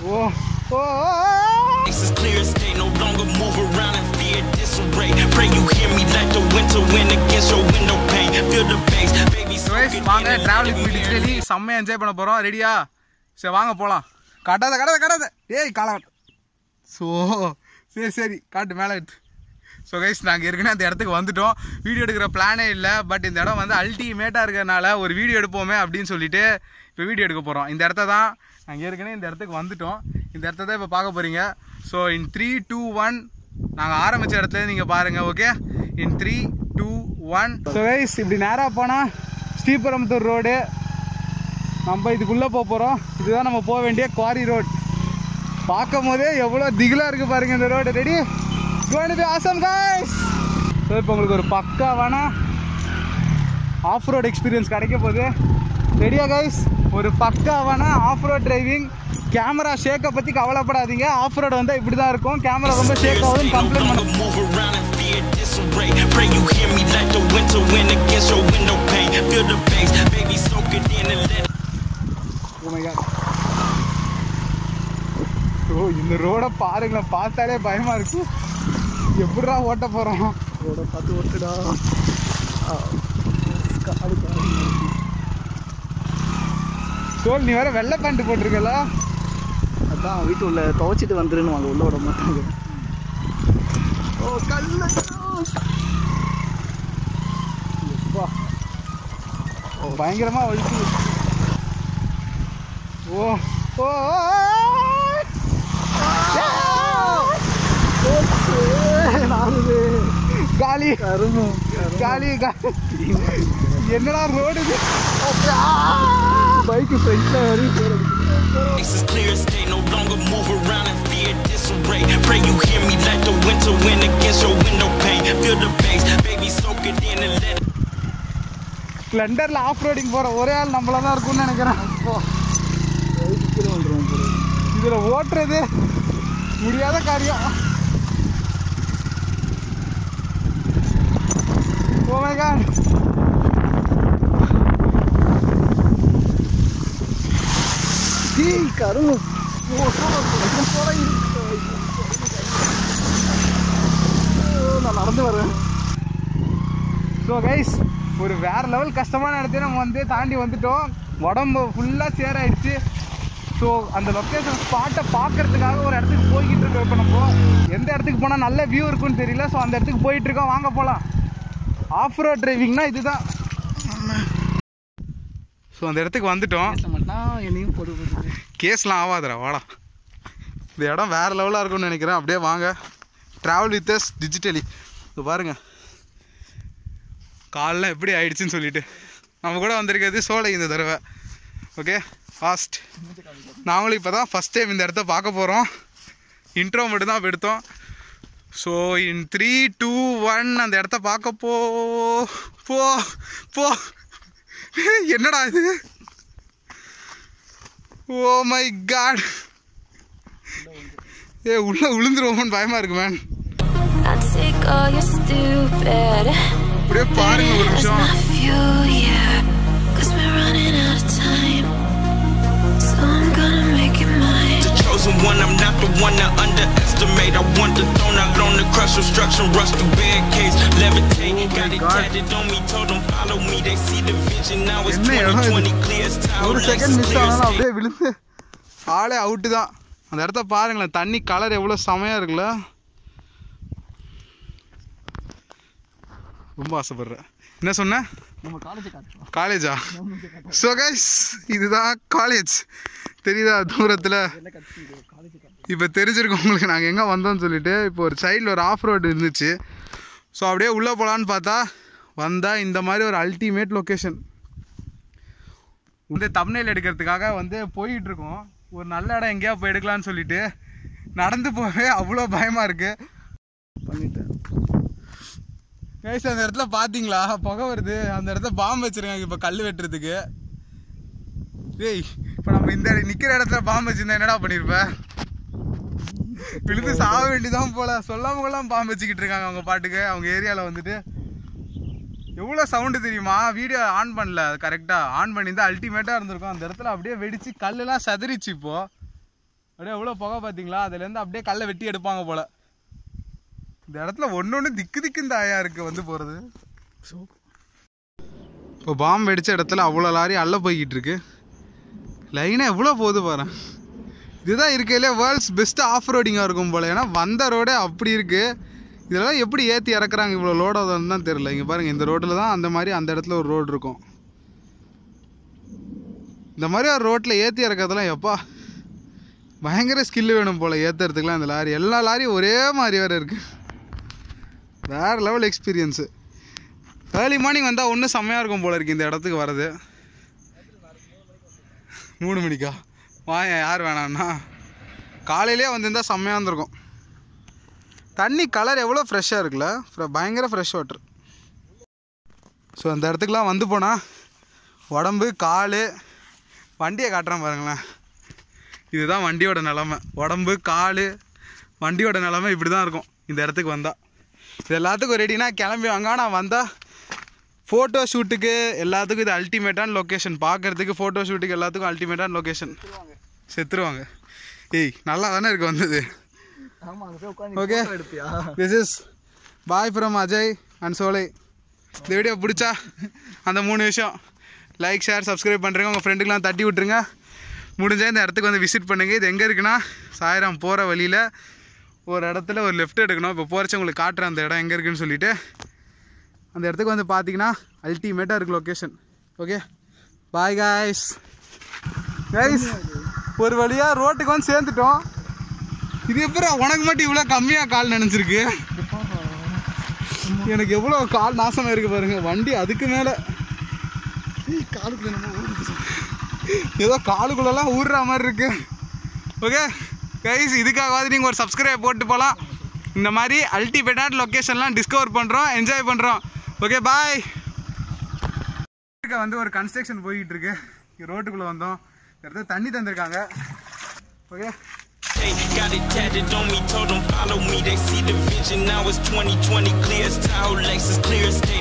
O oh Face is clear as day, no longer move around in fear, disarray. Pray you hear me like the winter wind against your window pane. Feel the bass, baby, soak guys it வாங்க in and let travelling it digitally செம்மையா enjoy பண்ண போறோம் ரெடியா சரி வாங்க போலாம் கட்டாத கட்டாத கட்டாத ஏய் கால ஸோ சரி சரி காட்டு மேலே எடுத்து ஸோ கைஸ் நாங்கள் ஏற்கனவே அந்த இடத்துக்கு வந்துட்டோம் வீடியோ எடுக்கிற பிளானே இல்லை பட் இந்த இடம் வந்து அல்டிமேட்டாக இருக்கிறனால ஒரு வீடியோ எடுப்போமே அப்படின்னு சொல்லிட்டு இப்போ வீடியோ எடுக்க போகிறோம் இந்த இடத்த தான் நாங்கள் ஏற்கனவே இந்த இடத்துக்கு வந்துட்டோம் இந்த இடத்த தான் இப்போ பார்க்க போகிறீங்க so in three two one நாங்கள் ஆரம்பித்த இடத்துல நீங்கள் பாருங்கள் okay in three two one so guys இப்படி நேராக போனால் ஸ்ரீபெரும்புத்தூர் ரோடு நம்ம இதுக்குள்ளே போக போகிறோம் இதுதான் நம்ம போக வேண்டிய குவாரி ரோட் பார்க்கும் போதே எவ்வளோ திகிலாக இருக்குது பாருங்க இந்த road ready going be awesome guys so இப்போ உங்களுக்கு ஒரு பக்காவான ஆஃப் ரோட் எக்ஸ்பீரியன்ஸ் கிடைக்க போகுது ரெடியா கைஸ் ஒரு பக்காவான ஆஃப் ரோட் டிரைவிங் கேமரா ஷேக்கை பற்றி கவலைப்படாதீங்க ஆஃப் ரோடு வந்தால் இப்படி தான் இருக்கும் கேமரா ரொம்ப ஷேக் ஆகுதுன்னு no கம்ப்ளைண்ட் பண்ண longer move around in fear, disarray. Pray you hear me like the winter wind against your window pane. Feel the bass, baby, soak it in and let it Oh my God. ஓ இந்த ரோட பாருங்களேன் பார்த்தாலே பயமா இருக்கு எப்படிடா ஓட்ட போறோம் ரோட பார்த்து ஓட்டுடா சோல் நீ வேற வெள்ளை பேண்ட் போட்டிருக்கல அதான் வீட்டு உள்ள துவைச்சிட்டு வந்துருன்னு வாங்க உள்ள விட மாட்டாங்க ஓ கல்லு எப்பா. ஓ, பயங்கரமா வலிக்குது ஓ ஓ ஓ, நானுது காலி கருமம் காலி காலி என்னடா ரோடு இது பைக்கு ஃப்ரெண்ட்ல வரையும் போறது Face is clear as day, no longer move around in fear, disarray. Pray you hear me like the winter wind against your window pane. Feel the bass, baby, soak it in and let it ஸ்ப்ளெண்டர்ல off roading போற ஒரே ஆள் நம்மள தான் இருக்கும்னு நினைக்கிறேன் bike கீழே வந்துருவோம் போறது இதுல ஓட்டுறது முடியாத காரியம் ஓ மை காட் டேய் கருமம் ஓ போல நான் நடந்து வரேன் ஸோ கைஸ் ஒரு வேற லெவல் கஷ்டமான இடத்தையும் நம்ம வந்து தாண்டி வந்துட்டோம் உடம்பு ஃபுல்லாக சேர் ஆயிடுச்சு ஸோ அந்த லொக்கேஷன் ஸ்பாட்டை பார்க்கறதுக்காக ஒரு இடத்துக்கு போய்கிட்டு இருக்கோம் இப்போ நம்ம எந்த இடத்துக்கு போனால் நல்ல வியூ இருக்குன்னு தெரியல ஸோ அந்த இடத்துக்கு போயிட்டு இருக்கோம் வாங்க போகலாம் ஆஃப் ரோட் டிரைவிங்னா இதுதான் ஸோ அந்த இடத்துக்கு வந்துட்டோம் மட்டும் என்னையும் போட்டு போட்டு கேஸ்லாம் ஆகாதுடா வாடா இந்த இடம் வேறு லெவலாக இருக்கும்னு நினைக்கிறேன் அப்படியே வாங்க ட்ராவல் வித் அஸ் டிஜிட்டலி இது பாருங்க கால்லாம் எப்படி ஆயிடுச்சுன்னு சொல்லிட்டு நம்ம கூட வந்திருக்கிறது சோலை இந்த தடவை ஓகே ஃபாஸ்ட் நாங்களும் இப்போ தான் ஃபஸ்ட் டைம் இந்த இடத்த பார்க்க போகிறோம் இன்ட்ரோ மட்டும் தான் எடுத்தோம் so in three two one அந்த இடத்த பார்க்க போ போ போ என்னடா இது ஓ மை காட் ஏ உள்ள விழுந்துருவோம்னு பயமா இருக்கு man I take all your stupid அப்படியே பாருங்க ஒரு That's நிமிஷம் my fuel, yeah Cause we're running out of time So I'm gonna make it mine the chosen one. I'm not the one to underestimate. I want the throne, I learn to crush obstruction, rush through barricades, levitate. Got it God. tatted on me, told them follow me. They see the vision now. It's என்ன இடம் இது? 2020 clear as tile ஒரு lights, second miss clear as ஆனாலும் day. அப்படியே விழுந்து ஆளே out தான் அந்த இடத்த பாருங்களேன் தண்ணி கலர் எவ்வளோ செமையாக இருக்குல்ல ரொம்ப ஆசைப்படுறேன் என்ன சொன்ன நம்ம காலேஜ் காட்டுறோம் காலேஜா ஸோ கைஸ் இதுதான் காலேஜ் தெரியுதா தூரத்தில் காலேஜ் காட்டுறோம் இப்போ தெரிஞ்சிருக்கும் உங்களுக்கு நாங்கள் எங்கே வந்தோம்னு சொல்லிட்டு இப்போ ஒரு சைடில் ஒரு ஆஃப் ரோடு இருந்துச்சு ஸோ அப்படியே உள்ளே போகலான்னு பார்த்தா வந்தால் இந்த மாதிரி ஒரு அல்டிமேட் லொக்கேஷன் வந்து தமிழில் எடுக்கிறதுக்காக வந்து போயிட்டு இருக்கோம் ஒரு நல்ல இடம் எங்கேயா போய் எடுக்கலாம்னு சொல்லிட்டு நடந்து போகவே அவ்வளோ பயமாக இருக்குது பண்ணிட்டேன் கைஸ் அந்த இடத்துல பார்த்தீங்களா புகை வருது அந்த இடத்துல பாம்பு வச்சிருக்காங்க இப்போ கல் வெட்டுறதுக்கு டேய் இப்போ நம்ம இந்த நிற்கிற இடத்துல பாம்பு வச்சிருந்தா என்னடா பண்ணியிருப்ப விழுந்து சாக வேண்டியதான் போல சொல்லாம கொள்ளாம பாம்பு வச்சுக்கிட்டு இருக்காங்க அவங்க பாட்டுக்கு அவங்க ஏரியாவில் வந்துட்டு எவ்வளோ சவுண்டு தெரியுமா வீடியோ ஆன் பண்ணல கரெக்டாக ஆன் பண்ணியிருந்தா அல்டிமேட்டாக இருந்திருக்கும் அந்த இடத்துல அப்படியே வெடிச்சு கல்லுலாம் சதறிச்சு இப்போ அப்படியே எவ்வளோ புகை பார்த்தீங்களா அதுலேருந்து அப்படியே கல்லை வெட்டி எடுப்பாங்க போல இந்த இடத்துல ஒன்று ஒன்று திக்கு திக்குன்னு தாயா இருக்கு வந்து போகிறது இப்போ பாம்பு வெடிச்ச இடத்துல அவ்வளோ லாரி அள்ள போய்கிட்டு இருக்கு லைனாக எவ்வளோ போகுது பாரு இதுதான் இருக்கையிலே வேர்ல்ட்ஸ் பெஸ்ட் ஆஃப் ரோடிங்காக இருக்கும் போல ஏன்னா வந்த ரோடே அப்படி இருக்கு இதெல்லாம் எப்படி ஏற்றி இறக்குறாங்க இவ்வளோ லோடாதுன்னு தான் தெரியல இங்கே பாருங்கள் இந்த ரோட்டில் தான் அந்த மாதிரி அந்த இடத்துல ஒரு ரோடு இருக்கும் இந்த மாதிரி ஒரு ரோட்டில் ஏற்றி இறக்கிறதுலாம் எப்பா பயங்கர ஸ்கில் வேணும் போல் ஏற்றுறதுக்குலாம் இந்த லாரி எல்லா லாரியும் ஒரே மாதிரி வேறு இருக்குது வேறு லெவல் எக்ஸ்பீரியன்ஸு ஏர்லி மார்னிங் வந்தால் ஒன்றும் செம்மையாக இருக்கும் போல இருக்குது இந்த இடத்துக்கு வர்றது மூணு மணிக்கா வாங்க யார் வேணாம்னா காலையிலே வந்திருந்தால் செம்மையாக இருந்திருக்கும் தண்ணி கலர் எவ்வளோ ஃப்ரெஷ்ஷாக இருக்குல்ல ஃப்ர- பயங்கர ஃப்ரெஷ் வாட்டர் ஸோ அந்த இடத்துக்குலாம் வந்து போனால் உடம்பு கால் வண்டியை காட்டுறேன் பாருங்களேன் இதுதான் வண்டியோட நிலமை உடம்பு கால் வண்டியோட நிலமை இப்படி தான் இருக்கும் இந்த இடத்துக்கு வந்தால் இது எல்லாத்துக்கும் ரெடினா கிளம்பி வாங்க நான் வந்தால் ஃபோட்டோ ஷூட்டுக்கு எல்லாத்துக்கும் இது அல்டிமேட்டான லொக்கேஷன் பார்க்கறதுக்கு ஃபோட்டோ ஷூட்டுக்கு எல்லாத்துக்கும் அல்டிமேட்டான லொக்கேஷன் செத்துருவாங்க ஏய் நல்லா தானே இருக்கு வந்தது ஆமா அங்க போய் உட்காந்து Okay. photo எடுப்பியா this is bye from Ajay and Solai இந்த வீடியோ பிடிச்சா அந்த மூணு விஷயம் லைக் ஷேர் சப்ஸ்கிரைப் பண்ணுறீங்க உங்கள் ஃப்ரெண்டுக்கெலாம் தட்டி விட்ருங்க முடிஞ்சால் இந்த இடத்துக்கு வந்து விசிட் பண்ணுங்கள் இது எங்கே இருக்குன்னா சாயராம் போகிற வழியில் ஒரு இடத்துல ஒரு லெஃப்ட் எடுக்கணும் இப்போ போகிறச்ச உங்களுக்கு காட்டுறேன் அந்த இடம் எங்கே இருக்குன்னு சொல்லிட்டு அந்த இடத்துக்கு வந்து பார்த்தீங்கன்னா அல்டிமேட்டாக இருக்குது location okay bye guys guys ஒரு வழியாக ரோட்டுக்கு வந்து சேர்ந்துட்டோம் இது எப்போ உனக்கு மட்டும் இவ்வளோ கம்மியாக கால் நினைச்சிருக்கு எனக்கு எவ்வளோ கால் நாசமாக இருக்கு பாருங்க வண்டி அதுக்கு மேலே காலுக்குள்ள நம்ம ஊருக்கு ஏதோ காலுக்குள்ளெல்லாம் ஊறுற மாதிரி இருக்கு ஓகே கைஸ் இதுக்காகவாது நீங்கள் ஒரு சப்ஸ்கிரைப் போட்டு போகலாம் இந்த மாதிரி அல்டிமேட்டான லொக்கேஷன்லாம் டிஸ்கவர் பண்ணுறோம் என்ஜாய் பண்ணுறோம் ஓகே பாய் வந்து ஒரு கன்ஸ்ட்ரக்ஷன் போய்கிட்டு இருக்கு இங்க ரோட்டுக்குள்ளே வந்தோம் இந்த இடத்துல தண்ணி தந்திருக்காங்க okay They got it tatted on me, told them follow me. They see the vision, now it's 2020, clear as tile, Lexus clear as day.